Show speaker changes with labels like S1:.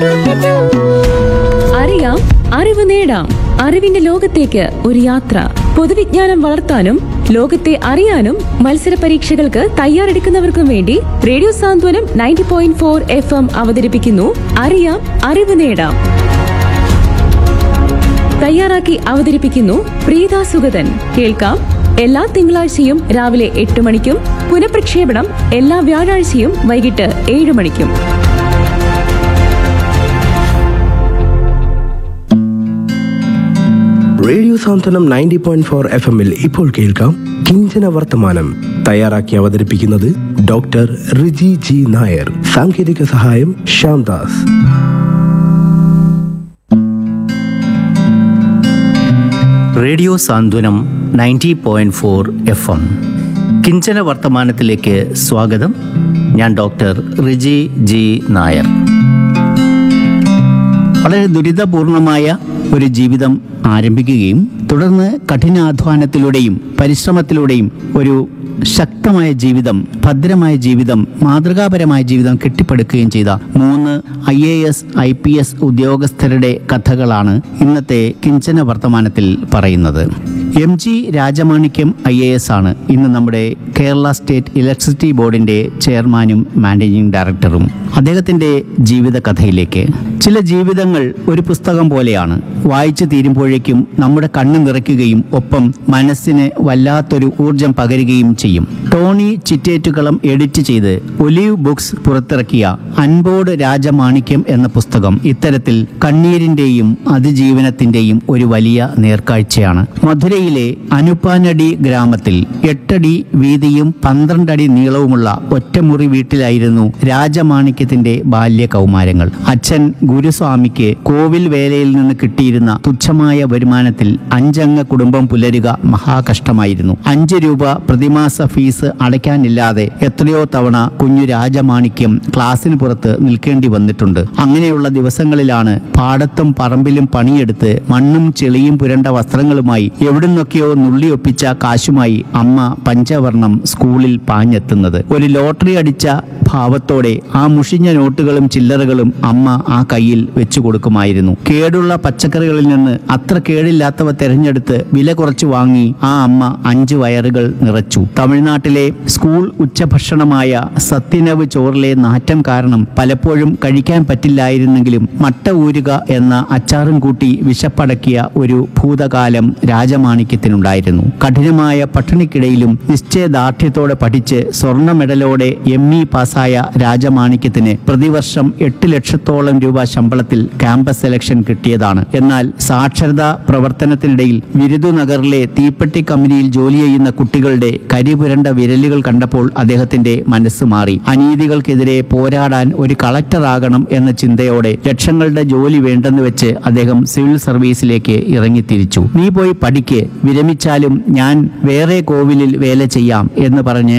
S1: അറിയാം അറിവ് നേടാം അറിവിന്റെ ലോകത്തേക്ക് ഒരു യാത്ര പൊതുവിജ്ഞാനം വളർത്താനും ലോകത്തെ അറിയാനും മത്സര പരീക്ഷകൾക്ക് തയ്യാറെടുക്കുന്നവർക്കും വേണ്ടി radio Santhwanam ninety point four F M അവതരിപ്പിക്കുന്നു അറിയാം അറിവ് നേടാം തയ്യാറാക്കി അവതരിപ്പിക്കുന്നു പ്രീത സുഗതൻ കേൾക്കാം എല്ലാ തിങ്കളാഴ്ചയും രാവിലെ എട്ട് മണിക്കും പുനഃപ്രക്ഷേപണം എല്ലാ വ്യാഴാഴ്ചയും വൈകിട്ട് ഏഴ് മണിക്കും
S2: radio Santhwanam ninety point four F എമ്മിൽ ഇപ്പോൾ കേൾക്കാം കിഞ്ചന വർത്തമാനം തയ്യാറാക്കി അവതരിപ്പിക്കുന്നത് ഡോക്ടർ റിജി ജി നായർ സാങ്കേതിക സഹായം Shyamdas
S3: radio Santhwanam ninety point four F M കിഞ്ചന വർത്തമാനത്തിലേക്ക് സ്വാഗതം ഞാൻ ഡോക്ടർ റിജി ജി നായർ വളരെ ദുരിതപൂർണമായ ഒരു ജീവിതം ആരംഭിക്കുകയും തുടർന്ന് കഠിനാധ്വാനത്തിലൂടെയും പരിശ്രമത്തിലൂടെയും ഒരു ശക്തമായ ജീവിതം ഭദ്രമായ ജീവിതം മാതൃകാപരമായ ജീവിതം കെട്ടിപ്പടുക്കുകയും ചെയ്ത മൂന്ന് I A S I P S ഉദ്യോഗസ്ഥരുടെ കഥകളാണ് ഇന്നത്തെ കിഞ്ചന വർത്തമാനത്തിൽ പറയുന്നത് M G Rajamanickam I A S ആണ് ഇന്ന് നമ്മുടെ കേരള സ്റ്റേറ്റ് ഇലക്ട്രിസിറ്റി ബോർഡിന്റെ ചെയർമാനും മാനേജിംഗ് ഡയറക്ടറും അദ്ദേഹത്തിന്റെ ജീവിത കഥയിലേക്ക് ചില ജീവിതങ്ങൾ ഒരു പുസ്തകം പോലെയാണ് വായിച്ചു തീരുമ്പോഴേക്കും നമ്മുടെ കണ്ണ് നിറയ്ക്കുകയും ഒപ്പം മനസ്സിന് വല്ലാത്തൊരു ഊർജം പകരുകയും ചെയ്യും ടോണി ചിറ്റേറ്റുകളം എഡിറ്റ് ചെയ്ത് ഒലീവ് ബുക്സ് പുറത്തിറക്കിയ അൻപോട് രാജമാണിക്യം എന്ന പുസ്തകം ഇത്തരത്തിൽ കണ്ണീരിന്റെയും അതിജീവനത്തിന്റെയും ഒരു വലിയ നേർക്കാഴ്ചയാണ് മധുരയിലെ അനുപ്പാനടി ഗ്രാമത്തിൽ എട്ടടി വീതിയും പന്ത്രണ്ടടി നീളവുമുള്ള ഒറ്റമുറി വീട്ടിലായിരുന്നു രാജമാണിക്യത്തിന്റെ ബാല്യ കൗമാരങ്ങൾ അച്ഛൻ ഗുരുസ്വാമിക്ക് കോവിൽ വേലയിൽ നിന്ന് കിട്ടിയിരുന്ന തുച്ഛമായ വരുമാനത്തിൽ അഞ്ചംഗ കുടുംബം പുലരുക മഹാകഷ്ടമായിരുന്നു അഞ്ച് രൂപ പ്രതിമാസ ഫീസ് അടയ്ക്കാനില്ലാതെ എത്രയോ തവണ കുഞ്ഞു രാജമാണിക്യം ക്ലാസ്സിന് പുറത്ത് നിൽക്കേണ്ടി വന്നിട്ടുണ്ട് അങ്ങനെയുള്ള ദിവസങ്ങളിലാണ് പാടത്തും പറമ്പിലും പണിയെടുത്ത് മണ്ണും ചെളിയും പുരണ്ട വസ്ത്രങ്ങളുമായി എവിടുന്നൊക്കെയോ നുള്ളിയൊപ്പിച്ച കാശുമായി അമ്മ പഞ്ചവർണം സ്കൂളിൽ പാഞ്ഞെത്തുന്നത് ഒരു ലോട്ടറി അടിച്ച ഭാവത്തോടെ ആ മുഷിഞ്ഞ നോട്ടുകളും ചില്ലറകളും അമ്മ ആ കയ്യിൽ വെച്ചു കൊടുക്കുമായിരുന്നു കേടുള്ള പച്ചക്കറികളിൽ നിന്ന് അത്ര കേടില്ലാത്തവ തെരഞ്ഞെടുത്ത് വില കുറച്ച് വാങ്ങി ആ അമ്മ അഞ്ച് വയറുകൾ നിറച്ചു തമിഴ്നാട്ടിലെ സ്കൂൾ ഉച്ചഭക്ഷണമായ സത്യനവ് ചോറിലെ നാറ്റം കാരണം പലപ്പോഴും കഴിക്കാൻ പറ്റില്ലായിരുന്നെങ്കിലും മട്ട ഊരുക എന്ന അച്ചാറും കൂട്ടി വിശപ്പടക്കിയ ഒരു ഭൂതകാലം രാജമാണിക്യത്തിനുണ്ടായിരുന്നു കഠിനമായ പട്ടിണിക്കിടയിലും നിശ്ചയദാർഢ്യത്തോടെ പഠിച്ച് സ്വർണ്ണ മെഡലോടെ എം ഇ പാസ്സായ രാജമാണിക്യത്തിന് പ്രതിവർഷം എട്ട് ലക്ഷത്തോളം രൂപ ശമ്പളത്തിൽ ക്യാമ്പസ് സെലക്ഷൻ കിട്ടിയതാണ് എന്നാൽ സാക്ഷരതാ പ്രവർത്തനത്തിനിടയിൽ വിരുദുനഗറിലെ തീപ്പെട്ടി കമ്പനിയിൽ ജോലി ചെയ്യുന്ന കുട്ടികളുടെ കരിപുരണ്ട വിരലുകൾ കണ്ടപ്പോൾ അദ്ദേഹത്തിന്റെ മനസ്സ് മാറി അനീതികൾക്കെതിരെ പോരാടാൻ ഒരു കളക്ടറാകണം എന്ന ചിന്തയോടെ ലക്ഷങ്ങളുടെ ജോലി വേണ്ടെന്ന് വെച്ച് അദ്ദേഹം സിവിൽ സർവീസിലേക്ക് ഇറങ്ങിത്തിരിച്ചു നീ പോയി പഠിക്ക് വിരമിച്ചാലും ഞാൻ വേറെ കോവിലിൽ വേല ചെയ്യാം എന്ന് പറഞ്ഞ്